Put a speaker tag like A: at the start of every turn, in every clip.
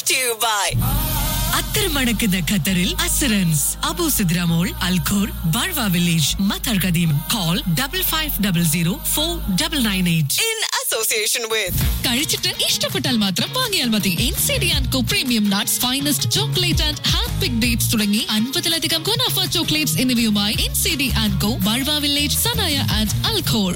A: to you by
B: അത്തരമണക്കുന്ന ഖത്തറിൽ അസറൻസ് Abu Sidra mall Al Khor Barwa village Matar Qadeem call double five double zero four double nine eight
A: in association with
C: കഴിച്ചിട്ട് ഇഷ്ടപ്പെട്ടാൽ മാത്രം വാങ്ങിയാൽ മതി N C D and co premium nuts finest chocolate and hand pick dates തുടങ്ങി അൻപതിലധികം ഗുണാഫ chocolates എന്നിവയുമായി N C D and co Barwa village Sanaiya and Al Khor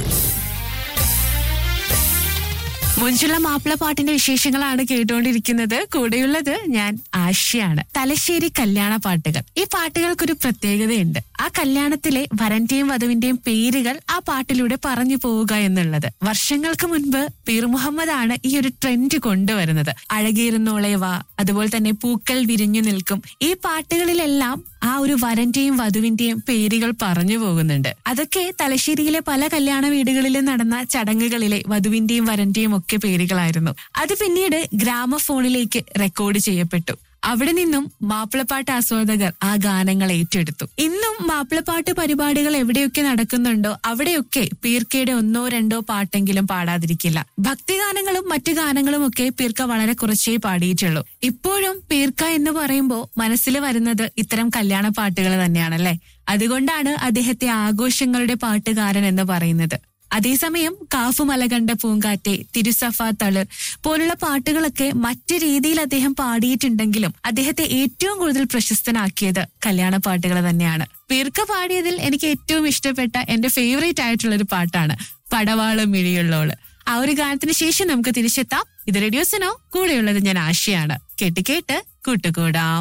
D: മുഞ്ചുള്ള മാപ്പിള പാട്ടിന്റെ വിശേഷങ്ങളാണ് കേട്ടുകൊണ്ടിരിക്കുന്നത് കൂടെയുള്ളത് ഞാൻ ആശയാണ് തലശ്ശേരി കല്യാണ പാട്ടുകൾ ഈ പാട്ടുകൾക്കൊരു പ്രത്യേകതയുണ്ട് ആ കല്യാണത്തിലെ വരന്റെയും വധുവിന്റെയും പേരുകൾ ആ പാട്ടിലൂടെ പറഞ്ഞു പോവുക എന്നുള്ളത് വർഷങ്ങൾക്ക് മുൻപ് പീർ മുഹമ്മദ് ആണ് ഈ ഒരു ട്രെൻഡ് കൊണ്ടുവരുന്നത് അഴകേറുന്നോളെ വാ അതുപോലെ തന്നെ പൂക്കൾ വിരിഞ്ഞു നിൽക്കും ഈ പാട്ടുകളിലെല്ലാം ആ ഒരു വരന്റെയും വധുവിന്റെയും പേരുകൾ പറഞ്ഞു പോകുന്നുണ്ട് അതൊക്കെ തലശ്ശേരിയിലെ പല കല്യാണ വീടുകളിലും നടന്ന ചടങ്ങുകളിലെ വധുവിന്റെയും വരന്റെയും ഒക്കെ പേരുകളായിരുന്നു അത് പിന്നീട് ഗ്രാമഫോണിലേക്ക് റെക്കോർഡ് ചെയ്യപ്പെട്ടു അവിടെ നിന്നും മാപ്പിളപ്പാട്ട് ആസ്വാദകർ ആ ഗാനങ്ങൾ ഏറ്റെടുത്തു ഇന്നും മാപ്പിളപ്പാട്ട് പരിപാടികൾ എവിടെയൊക്കെ നടക്കുന്നുണ്ടോ അവിടെയൊക്കെ പീർക്കയുടെ ഒന്നോ രണ്ടോ പാട്ടെങ്കിലും പാടാതിരിക്കില്ല ഭക്തിഗാനങ്ങളും മറ്റു ഗാനങ്ങളും ഒക്കെ പീർക്ക വളരെ കുറച്ചേ പാടിയിട്ടുള്ളൂ ഇപ്പോഴും പീർക്ക എന്ന് പറയുമ്പോൾ മനസ്സിൽ വരുന്നത് ഇത്തരം കല്യാണ പാട്ടുകൾ തന്നെയാണല്ലേ അതുകൊണ്ടാണ് അദ്ദേഹത്തെ ആഘോഷങ്ങളുടെ പാട്ടുകാരൻ എന്ന് പറയുന്നത് അതേസമയം കാഫു മലകണ്ട പൂങ്കാറ്റെ തിരുസഫ തളിർ പോലുള്ള പാട്ടുകളൊക്കെ മറ്റു രീതിയിൽ അദ്ദേഹം പാടിയിട്ടുണ്ടെങ്കിലും അദ്ദേഹത്തെ ഏറ്റവും കൂടുതൽ പ്രശസ്തനാക്കിയത് കല്യാണ പാട്ടുകൾ തന്നെയാണ് പീർക്ക പാടിയതിൽ എനിക്ക് ഏറ്റവും ഇഷ്ടപ്പെട്ട എന്റെ ഫേവറേറ്റ് ആയിട്ടുള്ള ഒരു പാട്ടാണ് പടവാള് മിഴിയുള്ളോള് ആ ഒരു ഗാനത്തിന് ശേഷം നമുക്ക് തിരിച്ചെത്താം ഇത് റേഡിയോസിനോ കൂടെയുള്ളത് ഞാൻ ആശയാണ് കേട്ട് കേട്ട് കൂട്ടുകൂടാം